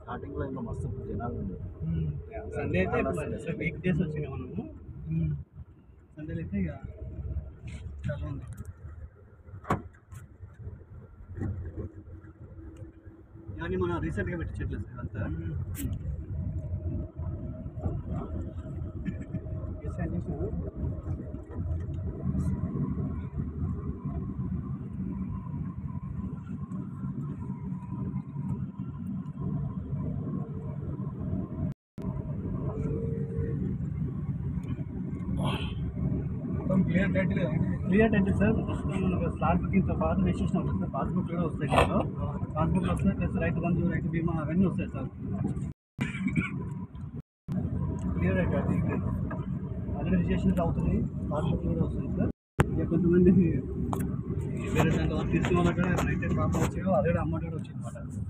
starting లో ఇంకా మస్తు జనాలు ఉండే సండే అయితే ఇప్పుడు వీక్ డేస్ వచ్చినాయి మనము సండేలు అయితే ఇక చాలా ఉంది ఇవన్నీ మనం రీసెంట్గా పెట్టించట్లేదు సార్ అంతా మొత్తం క్లియర్ టైటిల్ క్లియర్ అంటే సార్ ప్రస్తుతం మనకు స్లాట్ బుకింగ్తో పాటు రిజిస్ట్రేషన్ అవుతుంది సార్ పాస్బుక్ కూడా వస్తాయి కదా పాస్బుక్ వస్తాయి ప్లస్ రైతు బంధు రైతు బీమా అవన్నీ వస్తాయి సార్ క్లియర్ అయితే అది అదే రిజిస్ట్రేషన్ అవుతుంది పాస్బుక్ కూడా వస్తుంది సార్ ఇక కొంతమంది వేరే దాంట్లో వర్క్ తీసుకున్న వాళ్ళకి కూడా రైతు పాప వచ్చాయో అదే కూడా అమౌంట్ కూడా వచ్చింది అనమాట